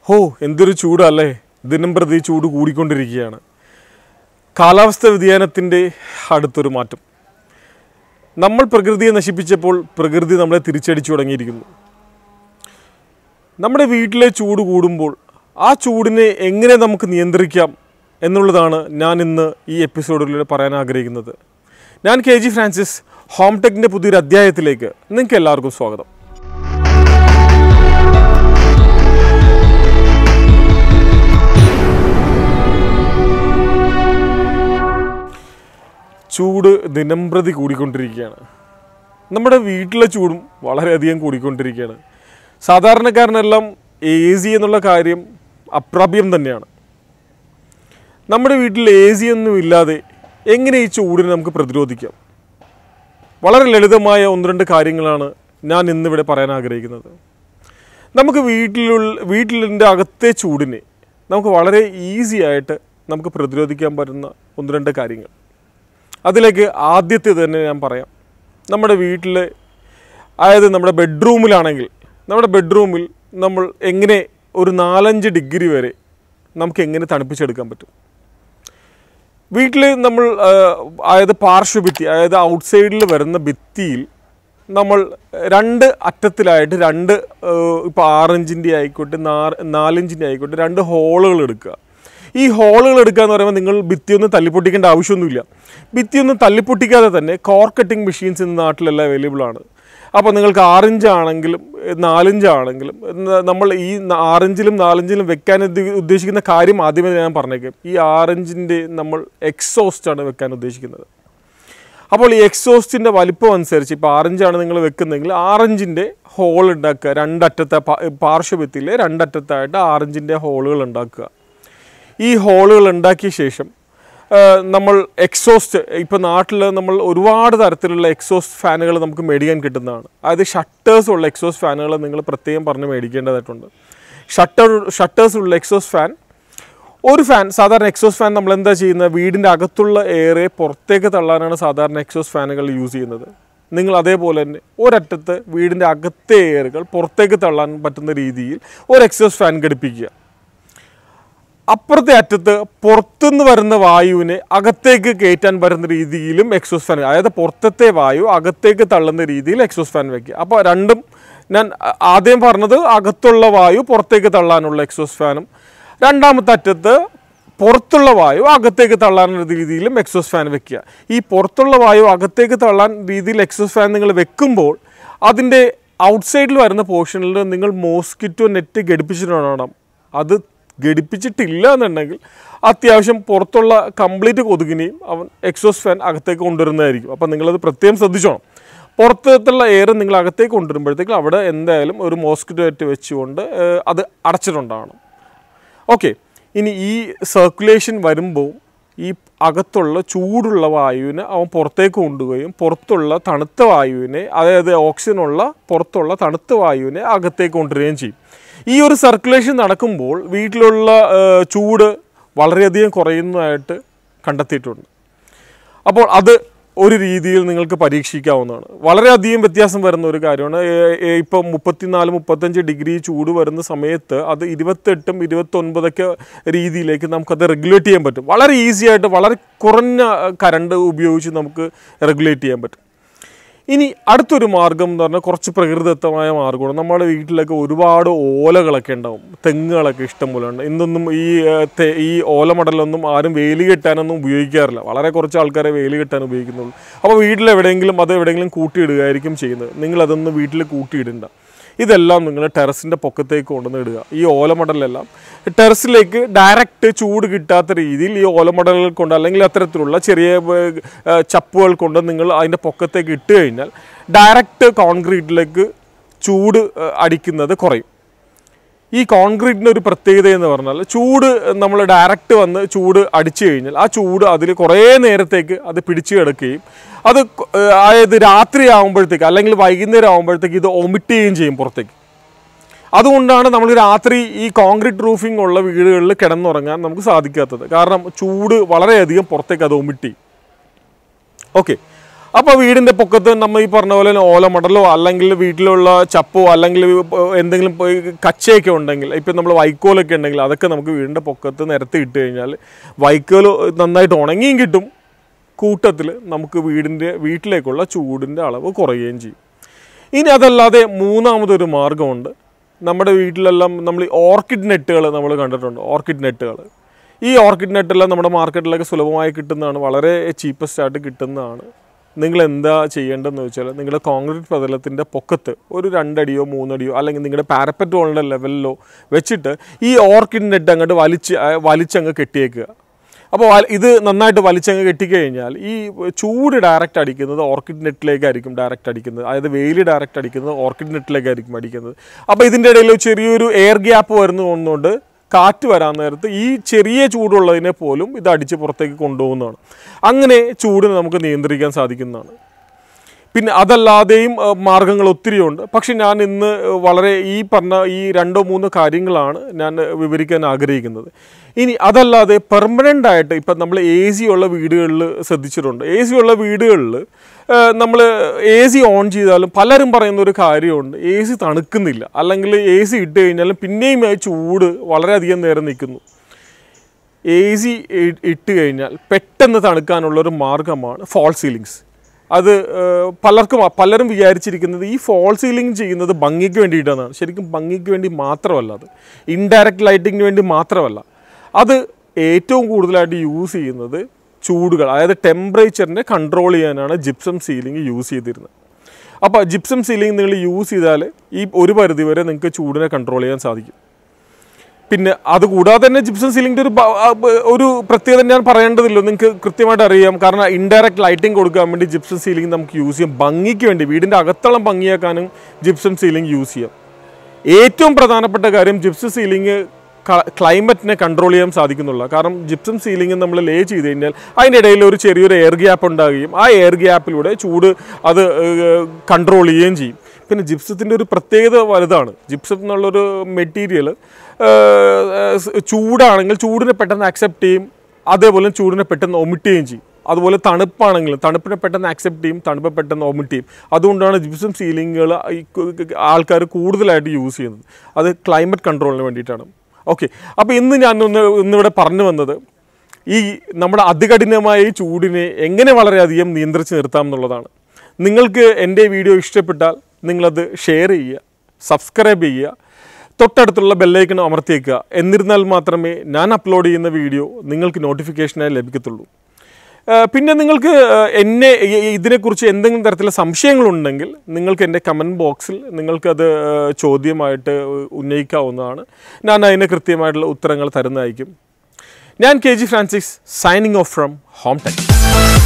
ഹോ എന്തൊരു ചൂടല്ലേ ദിനം പ്രതി ചൂട് കൂടിക്കൊണ്ടിരിക്കുകയാണ് കാലാവസ്ഥ വ്യതിയാനത്തിൻ്റെ അടുത്തൊരു മാറ്റം നമ്മൾ പ്രകൃതിയെ നശിപ്പിച്ചപ്പോൾ പ്രകൃതി നമ്മളെ തിരിച്ചടിച്ചു തുടങ്ങിയിരിക്കുന്നു നമ്മുടെ വീട്ടിലെ ചൂട് കൂടുമ്പോൾ ആ ചൂടിനെ എങ്ങനെ നമുക്ക് നിയന്ത്രിക്കാം എന്നുള്ളതാണ് ഞാൻ ഇന്ന് ഈ എപ്പിസോഡിലൂടെ പറയാൻ ആഗ്രഹിക്കുന്നത് ഞാൻ കെ ജി ഫ്രാൻസിസ് ഹോം ടെക്കിൻ്റെ പുതിയൊരു അധ്യായത്തിലേക്ക് നിങ്ങൾക്ക് എല്ലാവർക്കും സ്വാഗതം ചൂട് ദിനംപ്രതി കൂടിക്കൊണ്ടിരിക്കുകയാണ് നമ്മുടെ വീട്ടിലെ ചൂടും വളരെയധികം കൂടിക്കൊണ്ടിരിക്കുകയാണ് സാധാരണക്കാരനെല്ലാം എ സി എന്നുള്ള കാര്യം അപ്രാപ്യം തന്നെയാണ് നമ്മുടെ വീട്ടിൽ എ സി ഒന്നും ഇല്ലാതെ എങ്ങനെ ഈ ചൂടിനെ നമുക്ക് പ്രതിരോധിക്കാം വളരെ ലളിതമായ ഒന്ന് രണ്ട് കാര്യങ്ങളാണ് ഞാൻ ഇന്നിവിടെ പറയാൻ ആഗ്രഹിക്കുന്നത് നമുക്ക് വീട്ടിലുള്ള വീട്ടിലിൻ്റെ അകത്തെ ചൂടിനെ നമുക്ക് വളരെ ഈസി ആയിട്ട് നമുക്ക് പ്രതിരോധിക്കാൻ പറ്റുന്ന ഒന്ന് രണ്ട് കാര്യങ്ങൾ അതിലേക്ക് ആദ്യത്തെ തന്നെ ഞാൻ പറയാം നമ്മുടെ വീട്ടിൽ അതായത് നമ്മുടെ ബെഡ്റൂമിലാണെങ്കിൽ നമ്മുടെ ബെഡ്റൂമിൽ നമ്മൾ എങ്ങനെ ഒരു നാലഞ്ച് ഡിഗ്രി വരെ നമുക്ക് എങ്ങനെ തണുപ്പിച്ചെടുക്കാൻ പറ്റും വീട്ടിൽ നമ്മൾ ആ, അതായത് പാർശ്വഭിത്തി അതായത് ഔട്ട്സൈഡിൽ വരുന്ന ഭിത്തിയിൽ നമ്മൾ രണ്ട് അറ്റത്തിലായിട്ട് രണ്ട് ഇപ്പോൾ ആറിഞ്ചിൻ്റെ ആയിക്കോട്ടെ നാ- നാലിഞ്ചിൻ്റെ ആയിക്കോട്ടെ രണ്ട് ഹോളുകൾ എടുക്കുക ഈ ഹോളുകൾ എടുക്കുക എന്ന് പറയുമ്പോൾ നിങ്ങൾ ഭിത്തിയൊന്നും തല്ലിപ്പൊട്ടിക്കേണ്ട ആവശ്യമൊന്നുമില്ല ഭിത്തിയൊന്നും തല്ലിപ്പൊട്ടിക്കാതെ തന്നെ കോർ കട്ടിംഗ് മെഷീൻസ് ഇന്ന് നാട്ടിലെല്ലാം അവൈലബിൾ ആണ് അപ്പോൾ നിങ്ങൾക്ക് ആറിഞ്ച് ആണെങ്കിലും നാലിഞ്ച് ആണെങ്കിലും ന- നമ്മൾ ഈ ന- ആറിഞ്ചിലും നാലിഞ്ചിലും വെക്കാൻ ഉദ്ദ- ഉദ്ദേശിക്കുന്ന കാര്യം ആദ്യമേ ഞാൻ പറഞ്ഞേക്കാം ഈ ആറിഞ്ചിൻ്റെ നമ്മൾ എക്സോസ്റ്റ് ആണ് വെക്കാൻ ഉദ്ദേശിക്കുന്നത് അപ്പോൾ ഈ എക്സോസ്റ്റിൻ്റെ വലിപ്പം അനുസരിച്ച് ഇപ്പോൾ ആറഞ്ചാണ് നിങ്ങൾ വെക്കുന്നതെങ്കിൽ ആറഞ്ചിൻ്റെ ഹോൾ ഉണ്ടാക്കുക രണ്ടറ്റത്തെ പാ- പാർശ്വഭിത്തിയിലെ രണ്ടറ്റത്തായിട്ട് ആറഞ്ചിൻ്റെ ഹോളുകൾ ഉണ്ടാക്കുക ഈ ഹോളുകൾ ഉണ്ടാക്കിയ ശേഷം ആ, നമ്മൾ എക്സോസ്റ്റ് ഇപ്പോൾ നാട്ടിൽ നമ്മൾ ഒരുപാട് തരത്തിലുള്ള എക്സോസ്റ്റ് ഫാനുകൾ നമുക്ക് മേടിക്കാൻ കിട്ടുന്നതാണ് അതായത് ഷട്ടേഴ്സ് ഉള്ള എക്സോസ്റ്റ് ഫാനുകൾ നിങ്ങൾ പ്രത്യേകം പറഞ്ഞ് മേടിക്കേണ്ടതായിട്ടുണ്ട് ഷട്ടർ ഷട്ടേഴ്സ് ഉള്ള എക്സോസ്റ്റ് ഫാൻ ഒരു ഫാൻ സാധാരണ എക്സോസ് ഫാൻ നമ്മൾ എന്താ ചെയ്യുന്നത് വീടിൻ്റെ അകത്തുള്ള എയറെ പുറത്തേക്ക് തള്ളാനാണ് സാധാരണ എക്സോസ് ഫാനുകൾ യൂസ് ചെയ്യുന്നത് നിങ്ങൾ അതേപോലെ തന്നെ ഒരറ്റത്ത് വീടിൻ്റെ അകത്തെ എയറുകൾ പുറത്തേക്ക് തള്ളാൻ പറ്റുന്ന രീതിയിൽ ഒരു എക്സോസ് ഫാൻ ഘടിപ്പിക്കുക അപ്പുറത്തെ അറ്റത്ത് പുറത്തുനിന്ന് വരുന്ന വായുവിനെ അകത്തേക്ക് കയറ്റാൻ പറ്റുന്ന രീതിയിലും എക്സോസ് ഫാൻ അതായത് പുറത്തത്തെ വായു അകത്തേക്ക് തള്ളുന്ന രീതിയിൽ എക്സോസ് ഫാൻ വെക്കുക അപ്പോൾ രണ്ടും ഞാൻ ആ- ആദ്യം പറഞ്ഞത് അകത്തുള്ള വായു പുറത്തേക്ക് തള്ളാനുള്ള എക്സോസ് ഫാനും രണ്ടാമത്തെ അറ്റത്ത് പുറത്തുള്ള വായു അകത്തേക്ക് തള്ളാനുള്ള രീതിയിലും എക്സോസ് ഫാൻ വെക്കുക ഈ പുറത്തുള്ള വായു അകത്തേക്ക് തള്ളാൻ രീതിയിൽ എക്സോസ് ഫാൻ നിങ്ങൾ വെക്കുമ്പോൾ അതിൻ്റെ ഔട്ട്സൈഡിൽ വരുന്ന പോർഷനിൽ നിങ്ങൾ മോസ്കിറ്റോ നെറ്റ് ഘടിപ്പിച്ചിട്ടുണ്ടാവണം അത് ഘടിപ്പിച്ചിട്ടില്ല എന്നുണ്ടെങ്കിൽ അത്യാവശ്യം പുറത്തുള്ള കംപ്ലീറ്റ് കൊതുകിനെയും അവൻ എക്സോസ് ഫാൻ അകത്തേക്ക് കൊണ്ടുവരുന്നതായിരിക്കും അപ്പം നിങ്ങളത് പ്രത്യേകം ശ്രദ്ധിച്ചോണം പുറത്തുള്ള എയർ നിങ്ങൾ അകത്തേക്ക് കൊണ്ടുവരുമ്പോഴത്തേക്കും അവിടെ എന്തായാലും ഒരു മോസ്കിറ്റോ നെറ്റ് വെച്ചുകൊണ്ട് ഏഹ്, അത് അടച്ചിട്ടുണ്ടാവണം ഓക്കെ ഇനി ഈ സർക്കുലേഷൻ വരുമ്പോൾ ഈ അകത്തുള്ള ചൂടുള്ള വായുവിനെ അവൻ പുറത്തേക്ക് കൊണ്ടുപോവുകയും പുറത്തുള്ള തണുത്ത വായുവിനെ അതായത് ഓക്സിജനുള്ള പുറത്തുള്ള തണുത്ത വായുവിനെ അകത്തേക്ക് കൊണ്ടുവരികയും ചെയ്യും ഈ ഒരു സർക്കുലേഷൻ നടക്കുമ്പോൾ വീട്ടിലുള്ള ആ, ചൂട് വളരെയധികം കുറയുന്നതായിട്ട് കണ്ടെത്തിയിട്ടുണ്ട് അപ്പോൾ അത് ഒരു രീതിയിൽ നിങ്ങൾക്ക് പരീക്ഷിക്കാവുന്നതാണ് വളരെയധികം വ്യത്യാസം വരുന്ന ഒരു കാര്യമാണ് ഏ- ഏ- ഇപ്പം മുപ്പത്തിനാല് മുപ്പത്തഞ്ച് ഡിഗ്രി ചൂട് വരുന്ന സമയത്ത് അത് ഇരുപത്തെട്ടും ഇരുപത്തൊൻപതൊക്കെ രീതിയിലേക്ക് നമുക്കത് റെഗുലേറ്റ് ചെയ്യാൻ പറ്റും വളരെ ഈസി ആയിട്ട് വളരെ കുറഞ്ഞ കറണ്ട് ഉപയോഗിച്ച് നമുക്ക് റെഗുലേറ്റ് ചെയ്യാൻ പറ്റും ഇനി അടുത്തൊരു മാർഗം എന്ന് പറഞ്ഞാൽ കുറച്ച് പ്രകൃതിദത്തമായ മാർഗ്ഗമാണ് നമ്മുടെ വീട്ടിലൊക്കെ ഒരുപാട് ഓലകളൊക്കെ ഉണ്ടാവും തെങ്ങുകളൊക്കെ ഇഷ്ടംപോലെ ഉണ്ട് ഇന്നൊന്നും ഈ ഏഹ്, തെ- ഈ ഓലമടലൊന്നും ആരും വേലി കെട്ടാനൊന്നും ഉപയോഗിക്കാറില്ല വളരെ കുറച്ച് ആൾക്കാരെ വേലി കെട്ടാൻ ഉപയോഗിക്കുന്നുള്ളൂ അപ്പോൾ വീട്ടിൽ എവിടെയെങ്കിലും അത് എവിടെയെങ്കിലും കൂട്ടിയിടുകയായിരിക്കും ചെയ്യുന്നത് നിങ്ങൾ അതൊന്നും വീട്ടിൽ കൂട്ടിയിടണ്ട ഇതെല്ലാം നിങ്ങൾ ടെറസിൻ്റെ പൊക്കത്തേക്ക് കൊണ്ടുവന്ന് ഇടുക ഈ ഓലമടലെല്ലാം ടെറസിലേക്ക് ഡയറക്റ്റ് ചൂട് കിട്ടാത്ത രീതിയിൽ ഈ ഓലമടലുകൾ കൊണ്ട് അല്ലെങ്കിൽ അത്തരത്തിലുള്ള ചെറിയ ഏർ, ഏർ, ചപ്പുകൾ കൊണ്ട് നിങ്ങൾ അതിൻ്റെ പൊക്കത്തേക്ക് ഇട്ട് കഴിഞ്ഞാൽ ഡയറക്റ്റ് കോൺക്രീറ്റിലേക്ക് ചൂട് ഏർ, അടിക്കുന്നത് കുറയും ഈ കോൺക്രീറ്റിൻ്റെ ഒരു പ്രത്യേകത എന്ന് പറഞ്ഞാൽ ചൂട് നമ്മൾ ഡയറക്റ്റ് വന്ന് ചൂട് അടിച്ചു കഴിഞ്ഞാൽ ആ ചൂട് അതിൽ കുറേ നേരത്തേക്ക് അത് പിടിച്ചു കിടക്കുകയും അത് കൊ- ഏർ അതായത് രാത്രി ആകുമ്പോഴത്തേക്ക് അല്ലെങ്കിൽ വൈകുന്നേരം ആകുമ്പോഴത്തേക്ക് ഇത് ഒമിറ്റ് ചെയ്യുകയും ചെയ്യും പുറത്തേക്ക് അതുകൊണ്ടാണ് നമ്മൾ രാത്രി ഈ കോൺക്രീറ്റ് റൂഫിംഗ് ഉള്ള വീടുകളിൽ കിടന്നുറങ്ങാൻ നമുക്ക് സാധിക്കാത്തത് കാരണം ചൂട് വളരെയധികം പുറത്തേക്ക് അത് ഒമിറ്റ് ചെയ്യും ഓക്കെ അപ്പോൾ വീടിൻ്റെ പൊക്കത്ത് നമ്മൾ ഈ പറഞ്ഞ പോലെ ഓലമടലോ അല്ലെങ്കിൽ വീട്ടിലുള്ള ചപ്പോ അല്ലെങ്കിൽ ഇപ്പൊ എന്തെങ്കിലും ഇപ്പൊ ഈ കച്ചയൊക്കെ ഉണ്ടെങ്കിൽ ഇപ്പം നമ്മൾ വൈക്കോലൊക്കെ ഉണ്ടെങ്കിൽ അതൊക്കെ നമുക്ക് വീടിൻ്റെ പൊക്കത്ത് നിരത്തി ഇട്ട് കഴിഞ്ഞാൽ വൈക്കോൽ നന്നായിട്ട് ഉണങ്ങിയും കിട്ടും കൂട്ടത്തിൽ നമുക്ക് വീടിൻ്റെ വീട്ടിലേക്കുള്ള ചൂടിൻ്റെ അളവ് കുറയുകയും ചെയ്യും ഇനി അതല്ലാതെ മൂന്നാമതൊരു മാർഗമുണ്ട് നമ്മുടെ വീട്ടിലെല്ലാം നമ്മൾ ഈ ഓർക്കിഡ് നെറ്റുകൾ നമ്മൾ കണ്ടിട്ടുണ്ട് ഓർക്കിഡ് നെറ്റുകൾ ഈ ഓർക്കിഡ് നെറ്റെല്ലാം നമ്മുടെ മാർക്കറ്റിലൊക്കെ സുലഭമായി കിട്ടുന്നതാണ് വളരെ ചീപ്പസ്റ്റ് ആയിട്ട് കിട്ടുന്നതാണ് നിങ്ങൾ എന്താ ചെയ്യേണ്ടതെന്ന് വെച്ചാൽ നിങ്ങളുടെ കോൺക്രീറ്റ് പ്രതലത്തിൻ്റെ പൊക്കത്ത് ഒരു രണ്ടടിയോ മൂന്നടിയോ അല്ലെങ്കിൽ നിങ്ങളുടെ പാരപ്പറ്റ് വോളിൻ്റെ ലെവലിലോ വെച്ചിട്ട് ഈ ഓർക്കിഡ് നെറ്റ് അങ്ങോട്ട് വലിച്ച് ആ, വലിച്ചങ്ങ് കെട്ടിയേക്കുക അപ്പോൾ വല- ഇത് നന്നായിട്ട് വലിച്ചങ്ങ് കെട്ടിക്കഴിഞ്ഞാൽ ഈ ചൂട് ഡയറക്റ്റ് അടിക്കുന്നത് ഓർക്കിഡ് നെറ്റിലേക്കായിരിക്കും ഡയറക്റ്റ് അടിക്കുന്നത് അതായത് വെയിൽ ഡയറക്റ്റ് അടിക്കുന്നത് ഓർക്കിഡ് നെറ്റിലേക്കായിരിക്കും അടിക്കുന്നത് അപ്പോൾ ഇതിൻ്റെ ഇടയിൽ ചെറിയൊരു എയർ ഗ്യാപ്പ് വരുന്നതുകൊണ്ട് കാറ്റ് വരാൻ നേരത്ത് ഈ ചെറിയ ചൂടുള്ളതിനെ പോലും ഇത് അടിച്ച് പുറത്തേക്ക് കൊണ്ടുപോകുന്നതാണ് അങ്ങനെ ചൂടിനെ നമുക്ക് നിയന്ത്രിക്കാൻ സാധിക്കുന്നതാണ് പിന്നെ അതല്ലാതെയും ഏഹ്, മാർഗങ്ങൾ ഒത്തിരിയുണ്ട് പക്ഷെ ഞാൻ ഇന്ന് ഏഹ്, വളരെ ഈ പറഞ്ഞ ഈ രണ്ടോ മൂന്നോ കാര്യങ്ങളാണ് ഞാൻ വിവരിക്കാൻ ആഗ്രഹിക്കുന്നത് ഇനി അതല്ലാതെ പെർമനൻ്റ് ആയിട്ട് ഇപ്പം നമ്മൾ എ സി ഉള്ള വീടുകളിൽ ശ്രദ്ധിച്ചിട്ടുണ്ട് എ സി ഉള്ള വീടുകളിൽ നമ്മൾ എ സി ഓൺ ചെയ്താലും പലരും പറയുന്ന ഒരു കാര്യമുണ്ട് എ സി തണുക്കുന്നില്ല അല്ലെങ്കിൽ എ സി ഇട്ട് കഴിഞ്ഞാലും പിന്നെയും ആ ചൂട് വളരെയധികം നേരം നിൽക്കുന്നു എ സി ഇട്ട് കഴിഞ്ഞാൽ പെട്ടെന്ന് തണുക്കാനുള്ള ഒരു മാർഗമാണ് ഫോൾ സീലിങ്സ് അത് ഏഹ്, പലർക്കും പലരും വിചാരിച്ചിരിക്കുന്നത് ഈ ഫോൾ സീലിംഗ് ചെയ്യുന്നത് ഭംഗിക്ക് വേണ്ടിയിട്ടാണ് ശരിക്കും ഭംഗിക്ക് വേണ്ടി മാത്രമല്ല അത് ഇൻഡയറക്റ്റ് ലൈറ്റിങ്ങിന് വേണ്ടി മാത്രമല്ല അത് ഏറ്റവും കൂടുതലായിട്ട് യൂസ് ചെയ്യുന്നത് ചൂടുകൾ അതായത് ടെമ്പറേച്ചറിനെ കൺട്രോൾ ചെയ്യാനാണ് ജിപ്സം സീലിംഗ് യൂസ് ചെയ്തിരുന്നത് അപ്പോൾ ജിപ്സം സീലിംഗ് നിങ്ങൾ യൂസ് ചെയ്താൽ ഈ ഒരു പരിധി വരെ നിങ്ങൾക്ക് ചൂടിനെ കൺട്രോൾ ചെയ്യാൻ സാധിക്കും പിന്നെ അതുകൂടാതെ തന്നെ ജിപ്സം സീലിംഗിൻ്റെ ഒരു ബ- ആ ബ- ഒരു പ്രത്യേകത ഞാൻ പറയേണ്ടതില്ല നിങ്ങൾക്ക് കൃത്യമായിട്ട് അറിയാം കാരണം ഇൻഡയറക്റ്റ് ലൈറ്റിംഗ് കൊടുക്കാൻ വേണ്ടി ജിപ്സം സീലിംഗ് നമുക്ക് യൂസ് ചെയ്യാം ഭംഗിക്ക് വേണ്ടി വീടിൻ്റെ അകത്തളം ഭംഗിയാക്കാനും ജിപ്സം സീലിംഗ് യൂസ് ചെയ്യാം ഏറ്റവും പ്രധാനപ്പെട്ട കാര്യം ജിപ്സം സീലിംഗ് ക്ലൈമറ്റിനെ കൺട്രോൾ ചെയ്യാൻ സാധിക്കുന്നുള്ള കാരണം ജിപ്സം സീലിംഗ് നമ്മൾ ലേ ചെയ്ത് കഴിഞ്ഞാൽ അതിൻ്റെ ഇടയിൽ ഒരു ചെറിയൊരു എയർ ഗ്യാപ്പ് ഉണ്ടാകുകയും ആ എയർ ഗ്യാപ്പിലൂടെ ചൂട് അത് കൺട്രോൾ ചെയ്യുകയും ചെയ്യും പിന്നെ ജിപ്സത്തിൻ്റെ ഒരു പ്രത്യേകത വലുതാണ് ജിപ്സം എന്നുള്ളൊരു മെറ്റീരിയൽ ചൂടാണെങ്കിൽ ചൂടിനെ പെട്ടെന്ന് അക്സെപ്റ്റ് ചെയ്യും അതേപോലെ ചൂടിനെ പെട്ടെന്ന് ഒമിറ്റ് ചെയ്യുകയും ചെയ്യും അതുപോലെ തണുപ്പാണെങ്കിലും തണുപ്പിനെ പെട്ടെന്ന് അക്സെപ്റ്റ് ചെയ്യും തണുപ്പ് പെട്ടെന്ന് ഒമിറ്റ് ചെയ്യും അതുകൊണ്ടാണ് ജിപ്സം സീലിങ്ങുകൾ ആൾക്കാർ കൂടുതലായിട്ട് യൂസ് ചെയ്യുന്നത് അത് ക്ലൈമറ്റ് കൺട്രോളിന് വേണ്ടിയിട്ടാണ് ഓക്കെ അപ്പോൾ ഇന്ന് ഞാൻ ഒന്ന് ഇന്നിവിടെ പറഞ്ഞു വന്നത് ഈ നമ്മുടെ അതികഠിനമായ ഈ ചൂടിനെ എങ്ങനെ വളരെയധികം നിയന്ത്രിച്ച് നിർത്താം എന്നുള്ളതാണ് നിങ്ങൾക്ക് എൻ്റെ വീഡിയോ ഇഷ്ടപ്പെട്ടാൽ നിങ്ങളത് ഷെയർ ചെയ്യുക സബ്സ്ക്രൈബ് ചെയ്യുക തൊട്ടടുത്തുള്ള ബെല്ലൈക്കൺ അമർത്തിയേക്കുക എന്നിരുന്നാൽ മാത്രമേ ഞാൻ അപ്ലോഡ് ചെയ്യുന്ന വീഡിയോ നിങ്ങൾക്ക് നോട്ടിഫിക്കേഷനായി ലഭിക്കത്തുള്ളൂ ആ, പിന്നെ നിങ്ങൾക്ക് ആ, എന്നെ ഇ- ഇ- ഇതിനെക്കുറിച്ച് എന്തെങ്കിലും തരത്തിലുള്ള സംശയങ്ങളുണ്ടെങ്കിൽ നിങ്ങൾക്ക് എൻ്റെ കമൻറ്റ് ബോക്സിൽ നിങ്ങൾക്കത് ആ, ചോദ്യമായിട്ട് ഉന്നയിക്കാവുന്നതാണ് ഞാൻ അതിന് കൃത്യമായിട്ടുള്ള ഉത്തരങ്ങൾ തരുന്നതായിരിക്കും ഞാൻ K G Francis signing off from home tech